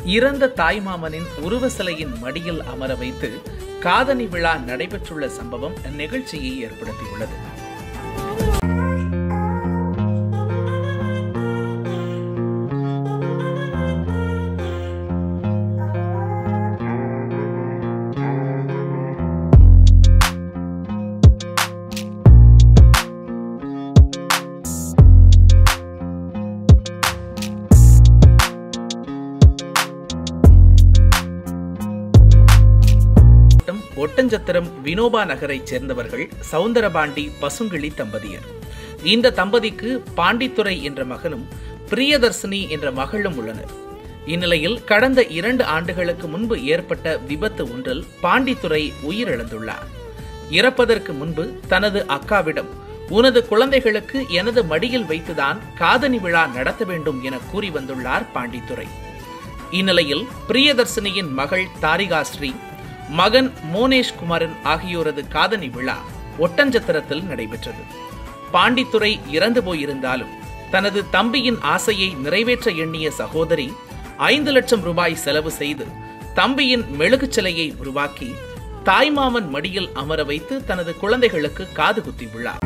இறந்த தாய்மாமனின் உருவ சிலையின் மடியில் அமர வைத்து காதணி விழா நடைபெற்றுள்ள சம்பவம் நிகழ்ச்சியை ஏற்படுத்தியுள்ளது மாவட்டம் ஒட்டஞ்சத்திரம் வினோபா நகரைச் சேர்ந்தவர்கள் சவுந்தரபாண்டி பசுங்கிளி தம்பதியர் இந்த தம்பதிக்கு பாண்டித்துரை என்ற மகனும் பிரியதர்சினி என்ற மகளும் உள்ளனர் இந்நிலையில் கடந்த இரண்டு ஆண்டுகளுக்கு முன்பு ஏற்பட்ட விபத்து ஒன்றில் பாண்டித்துரை உயிரிழந்துள்ளார் இறப்பதற்கு முன்பு தனது அக்காவிடம் உனது குழந்தைகளுக்கு எனது மடியில் வைத்துதான் காதணி விழா நடத்த வேண்டும் என கூறி வந்துள்ளார் பாண்டித்துரை இந்நிலையில் பிரியதர்சினியின் மகள் தாரிகா ஸ்ரீ மகன் மோனேஷ் குமாரன் ஆகியோரது காதணி விழா ஒட்டஞ்சத்திரத்தில் நடைபெற்றது பாண்டித்துரை இறந்து போயிருந்தாலும் தனது தம்பியின் ஆசையை நிறைவேற்ற எண்ணிய சகோதரி ஐந்து லட்சம் ரூபாய் செலவு செய்து தம்பியின் மெழுகுச் சிலையை உருவாக்கி தாய்மாமன் மடியில் அமர வைத்து தனது குழந்தைகளுக்கு காது குத்தியுள்ளார்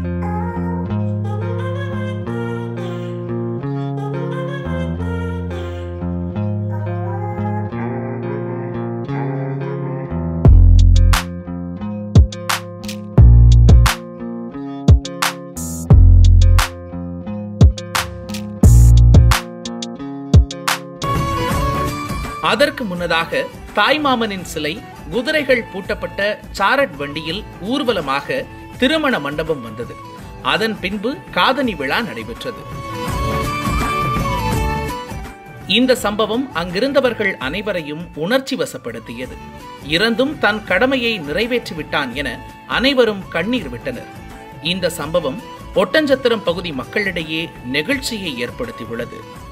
அதற்கு முன்னதாக தாய்மாமனின் சிலை குதிரைகள் பூட்டப்பட்ட சாரட் வண்டியில் ஊர்வலமாக திருமண மண்டபம் வந்தது அதன் பின்பு காதணி விழா நடைபெற்றது இந்த சம்பவம் அங்கிருந்தவர்கள் அனைவரையும் உணர்ச்சி வசப்படுத்தியது இறந்தும் தன் கடமையை நிறைவேற்றிவிட்டான் என அனைவரும் கண்ணீர் விட்டனர் இந்த சம்பவம் ஒட்டஞ்சத்திரம் பகுதி மக்களிடையே நெகிழ்ச்சியை ஏற்படுத்தியுள்ளது